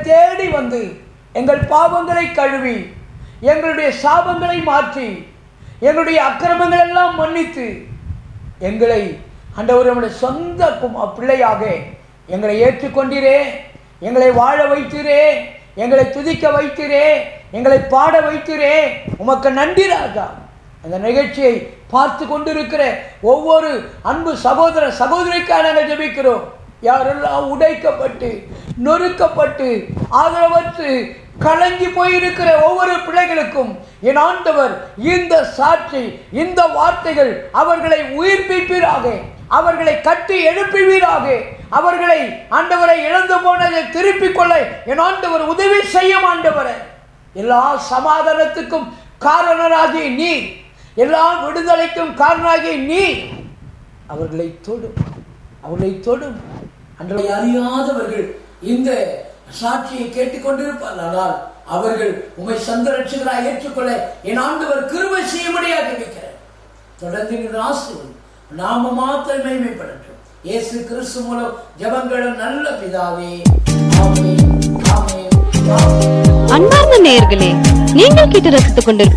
தேடி வந்து எங்கள் பாவங்களை கழுவி எங்களுடைய சாபங்களை மாற்றி எங்களுடைய அக்கிரமங்கள் எல்லாம் மன்னித்து எங்களை ஆண்டவர் நம்முடைய சொந்த கும- பிள்ளையாக எங்களை ஏற்றுக்கொண்டீரே எங்களை வாழ வைத்தீரே எங்களை துதிக்க வைத்தீரே எங்களை பாட வைத்தீரே உமக்கு நன்றி ராஜா அந்த நிகழ்ச்சியை பார்த்து கொண்டிருக்கிற ஒவ்வொரு அன்பு சகோதர சகோதரிக்காக நாங்கள் ஜெபிக்கிறோம் யாரெல்லாம் உடைக்கப்பட்டு நொறுக்கப்பட்டு ஆதரவற்று கலங்கி போயிருக்கிற ஒவ்வொரு பிள்ளைகளுக்கும் என் ஆண்டவர் இந்த சாட்சி இந்த வார்த்தைகள் அவர்களை உயிர்ப்பிப்பீராக அவர்களை கட்டி எழுப்புவீராக அவர்களை ஆண்டவரை இழந்து போனதை திருப்பிக் கொள்ள என் ஆண்டவர் உதவி செய்யும் ஆண்டவரை எல்லா சமாதானத்துக்கும் காரணராகிய நீ எல்லா விடுதலைக்கும் காரணராகிய நீ அவர்களை தொடும் அவர்களை தொடும் அன்றை அறியாதவர்கள் இந்த சாட்சியை கேட்டுக்கொண்டிருப்பார்கள் அவர்கள் உமை சந்த ரட்சகராய் ஏற்றுக்கொள்ள என் ஆண்டவர் கிருபை செய்யும்படியாக வைக்கிறேன் தொடர்ந்து இந்த ஆசிரியர் நாம மாத்திரம் மேன்மைப்படட்டும் இயேசு கிறிஸ்து மூலம் ஜெபங்களும் நல்ல பிதாவே ஆமென் ஆமென் ஆமென் அன்பார்ந்த நேயர்களே நீங்கள் கேட்டு ரசித்துக் கொண்டிருக்கும்